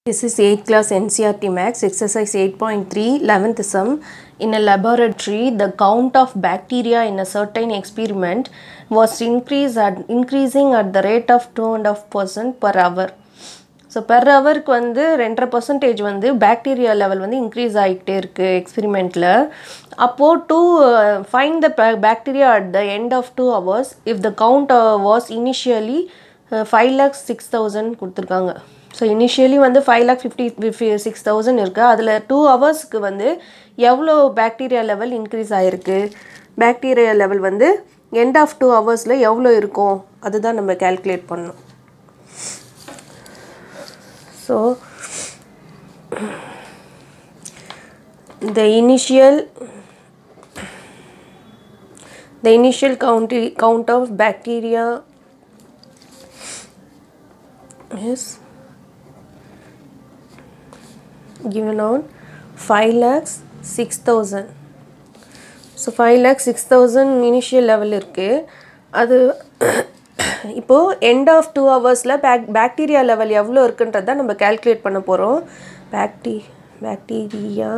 This is 8th class NCRT Max, exercise 8.3, 11th sum. In a laboratory, the count of bacteria in a certain experiment was increase at, increasing at the rate of 2.5% per hour. So per ஹவருக்கு வந்து ரெண்டரை percentage வந்து bacteria level வந்து increase ஆகிட்டே இருக்குது எக்ஸ்பெரிமெண்ட்டில் அப்போது to find the bacteria at the end of two hours if the count was initially five lakhs six thousand கொடுத்துருக்காங்க ஸோ இனிஷியலி வந்து five lakh fifty six thousand இருக்குது அதில் டூ ஹவர்ஸ்க்கு வந்து எவ்வளோ பாக்டீரியா லெவல் இன்க்ரீஸ் ஆகிருக்கு பாக்டீரியா லெவல் வந்து எண்ட் ஆஃப் டூ ஹவர்ஸில் எவ்வளோ இருக்கும் அதுதான் நம்ம கேல்குலேட் பண்ணணும் so the initial the initial count count of bacteria is given on 5 lakhs 6000 so five lakh six thousand initial level இருக்குது அது இப்போது எண்ட் ஆஃப் டூ ஹவர்ஸில் பேக் பாக்டீரியா லெவல் எவ்வளோ இருக்குன்றத நம்ம கேல்குலேட் பண்ண போகிறோம் பேக்டி bacteria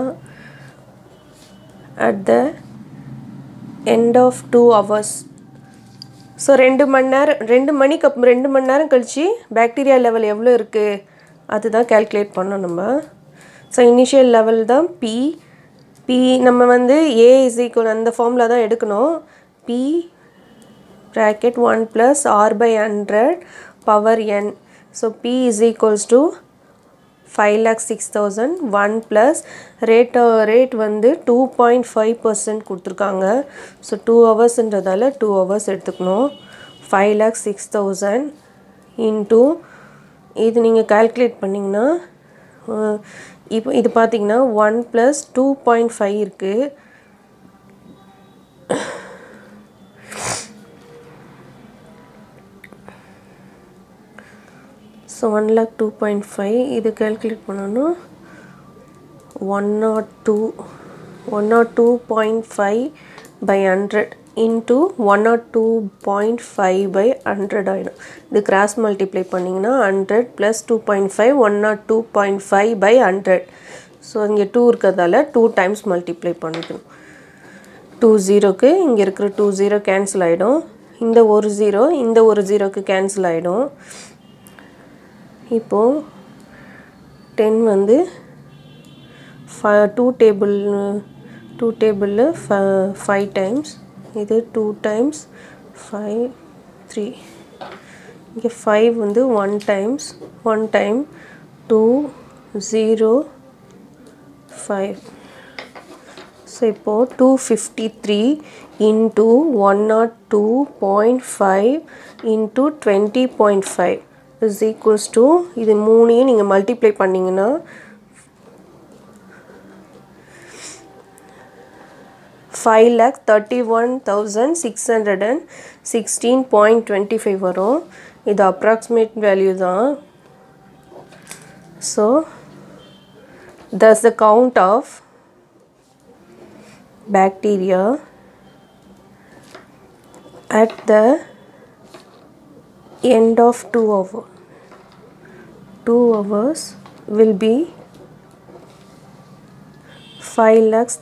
at the end of two hours so ரெண்டு மணி நேரம் ரெண்டு மணிக்கு அப் ரெண்டு மணி நேரம் கழித்து பாக்டீரியா லெவல் எவ்வளோ இருக்குது அதுதான் கேல்குலேட் பண்ணோம் நம்ம ஸோ இனிஷியல் லெவல் தான் பி பி நம்ம வந்து ஏ இஸ் ஈக்குவல் அந்த ஃபார்மில் தான் எடுக்கணும் P bracket 1 plus r by 100 power n. So p is equals to 5 lakh 6000 1 plus rate rate வந்து 2.5 பர்சன்ட் கொடுத்துருக்காங்க ஸோ டூ ஹவர்ஸ்ன்றதால டூ ஹவர்ஸ் எடுத்துக்கணும் five lakh six thousand into இது நீங்கள் கால்குலேட் பண்ணிங்கன்னா இப்போ இது பார்த்தீங்கன்னா one plus two point five இருக்குது so one lakh two point five இது கேல்குலேட் பண்ணணும் one nought two one nought two point five by hundred into one nought two point five by hundred ஆகிடும் இது கிராஸ் மல்டிப்ளை பண்ணிங்கன்னா hundred plus two point five one nought two point five by hundred so இங்கே two இருக்கிறதால two times multiply பண்ணிக்கணும் two ஜீரோக்கு இங்கே இருக்கிற two zero cancel ஆகிடும் இந்த ஒரு ஜீரோ இந்த ஒரு ஜீரோக்கு கேன்சல் ஆகிடும் இப்போது டென் வந்து ஃப டூ டேபிள் டூ டேபிளில் ஃப ஃபைவ் டைம்ஸ் இது டூ டைம்ஸ் ஃபைவ் த்ரீ இங்கே ஃபைவ் வந்து one times one time two zero five so இப்போது two fifty three into one nought two point five into twenty point five is equals to இது மூணையும் நீங்கள் multiply பண்ணிங்கன்னா five lakh thirty one thousand six hundred and sixteen point twenty five வரும் இது approximate value தான் so thus the count of bacteria at the end of 2 hour 2 hours will be 5 lakhs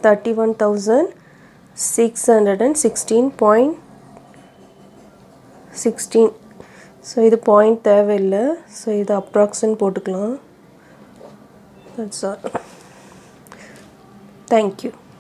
31616.16 so இது point தேவையில்லை so இது approximation போட்டுக்கலாம் that's all thank you